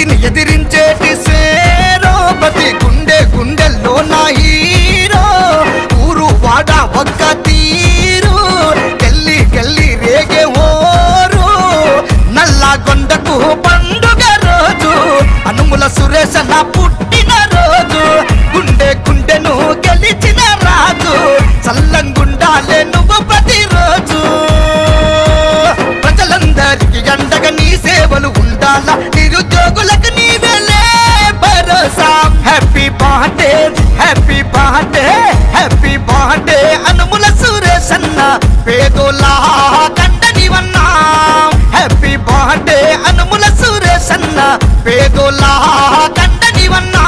నీతిని ఎదిరించేటి సేరో ప్రతి గుండె గుండెల్లో నా హీరో ఊరు వాడ ఒక్క తీరు గెల్లి గెల్లి రేగే హోరు నల్లగొండకు పండుగ రోజు అనుముల సురేష నా పుట్టిన రోజు గుండె గుండెను గెలిచిన రాజు చల్లంగుండాలే నువ్వు ప్రతిరోజు ప్రజలందరికీ అండగా నీ సేవలు ఉండాలా నిరుద్యోగులకు నీవేలే భరోసా happy birthday happy birthday happy birthday Anumula Suresh అన్న పేదోలా కండనివన్నా హ్యాపీ బర్త్డే అనుముల సురేష్ అన్న పేదోలా కండనివన్నా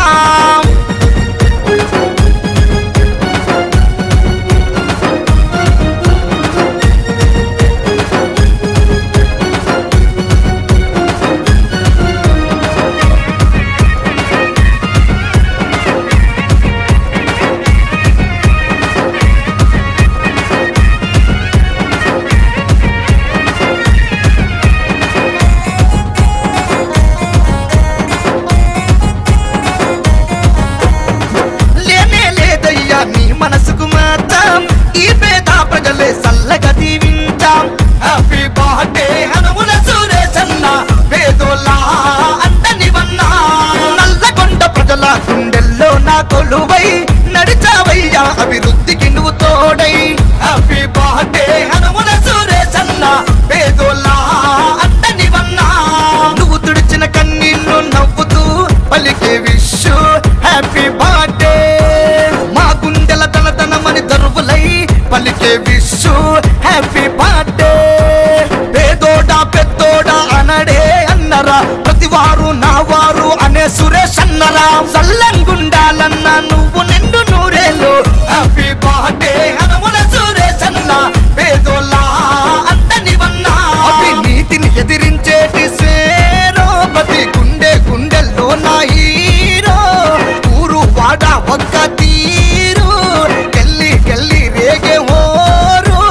లేనే లేదయ్యా నీ మనసుకు మాత్రం ఈ పేద ప్రజలే చల్లగా దీవించాం హ్యాపీ బర్త్డే హనుముల సురేశన్న పేదోలా అంటనివన్నా నల్లగొండ ప్రజల గుండెల్లో నా కొలువై నడిచావయ్యా అభివృద్ధికి నువ్వు తోడై హ్యాపీ బర్త్డే హనుముల సురేశన్న పేదోలా అంటనివన్నా నువ్వు తుడిచిన కన్నీళ్ళు నవ్వుతూ పలికే విషు హ్యాపీ బర్త్డే మా గుండెల తనతనమని దరువులై పలికే విషు హ్యాపీ బర్త్డే పేదోడా పెద్దోడా అనడే అన్నరా ప్రతి వారు నా వారు అనే సురేష్ అన్నరా సల్లంగుండాలన్న నువ్వు నిండు నూరేళ్ళు హ్యాపీ బర్త్డే హనుమల సురేష్ అన్న పేదోలా అంతనివన్నా నీతిని ఎదిరించేటి సేరో ప్రతి గుండె గుండెల్లో నా హీరో ఊరు వాడ ఒక్క తీరు గెల్లి గెల్లి రేగే హోరు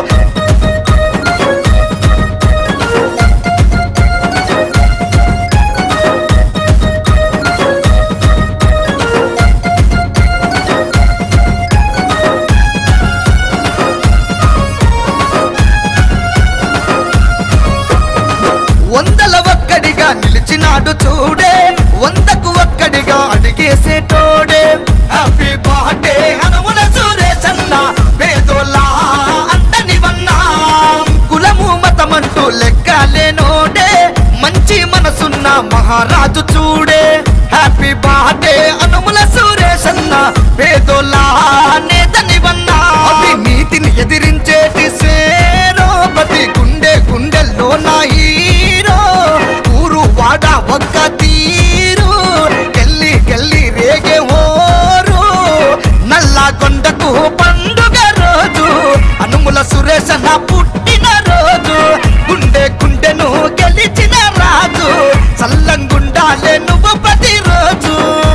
వందల ఒక్కడిగా నిలిచినాడు చూడే వందకు ఒక్కడిగా అడిగేసేటోడే హ్యాపీ బర్త్డే హనుముల సురేశన్న పేదోలా అంటనివన్నా కులము మతమంటూ లెక్కలేనోడే మంచి మనసున్న మహారాజు చూడే హ్యాపీ బర్త్డే హనుముల సురేశన్న పేదోలా నేతనివన్నా నీతిని ఎదిరించేటి సేరో ప్రతి గుండె గుండెల్లో నా హీరో ఊరు వాడ ఒక్క తీరు గెల్లి గెల్లి రేగే హోరు నల్లగొండకు పండుగ రోజు అనుముల సురేష నా పుట్టిన రోజు గుండె గుండెను గెలిచిన రాజు చల్లంగుండాలే నువ్వు ప్రతిరోజు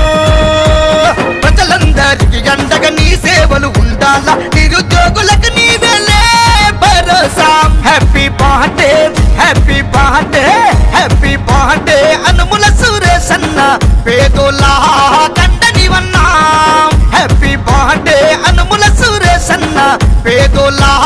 ప్రజలందరికీ అండగా నీ సేవలు ఉండాలా నిరుద్యోగులకు నీవేలే భరోసా happy birthday happy birthday happy birthday Anumula Suresh అన్న పేదోలా కండనివన్నా హ్యాపీ బర్త్డే అనుముల సురేష్ అన్న పేదోలా